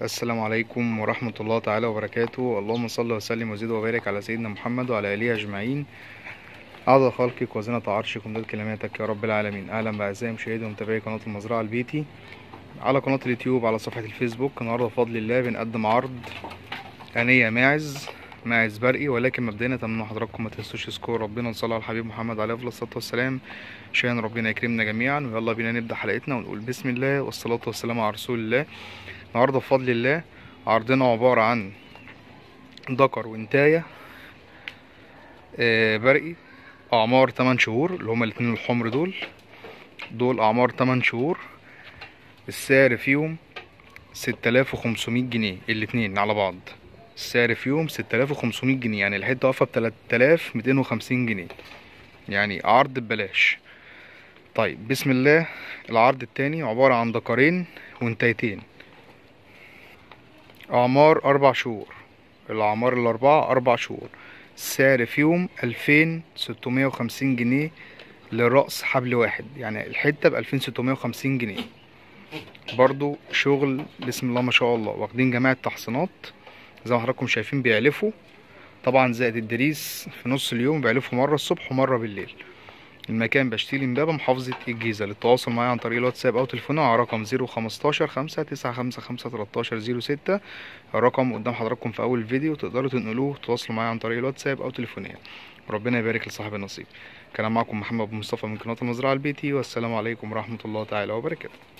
السلام عليكم ورحمة الله تعالى وبركاته اللهم صل وسلم وزد وبارك على سيدنا محمد وعلى آله أجمعين عدد خلقك وزنة عرشك ومداد كلماتك يا رب العالمين أهلا بأعزائي مشاهدي ومتابعي قناة المزرعة البيتي على قناة اليوتيوب على صفحة الفيسبوك النهاردة بفضل الله بنقدم عرض أنية ماعز ماعز برقي ولكن مبدئيا اتمنى حضراتكم ما تنسوش تذكروا ربنا نصلي على الحبيب محمد عليه افضل الصلاه والسلام عشان ربنا يكرمنا جميعا ويلا بينا نبدا حلقتنا ونقول بسم الله والصلاه والسلام على رسول الله النهارده بفضل الله عرضنا عباره عن ذكر وانتايه آه، برقي اعمار 8 شهور اللي هما الاتنين الحمر دول دول اعمار 8 شهور السعر فيهم 6500 جنيه الاتنين على بعض السعر فيهم 6500 جنيه يعني الحته واقفه ب 3250 جنيه يعني عرض ببلاش طيب بسم الله العرض التاني عبارة عن ذكرين وانتيتين أعمار أربع شهور الأعمار الأربعة أربع شهور السعر فيهم ألفين ستمية وخمسين جنيه لرأس حبل واحد يعني الحتة بألفين ستمية وخمسين جنيه برضو شغل بسم الله ما شاء الله واخدين جميع التحصينات زي ما حضراتكم شايفين بيعلفوا طبعا زائد الدريس في نص اليوم بيعلفوا مرة الصبح ومرة بالليل المكان بشتيل امبابة محافظة الجيزة للتواصل معايا عن طريق الواتساب أو تليفون على رقم زيرو خمستاشر خمسة تسعة خمسة خمسة تلاتاشر زيرو ستة الرقم قدام حضراتكم في أول الفيديو تقدروا تنقلوه تواصلوا معايا عن طريق الواتساب أو تليفونيا ربنا يبارك لصاحب النصيب كان معكم محمد أبو مصطفى من قناة المزرعة البيتي والسلام عليكم ورحمة الله تعالى وبركاته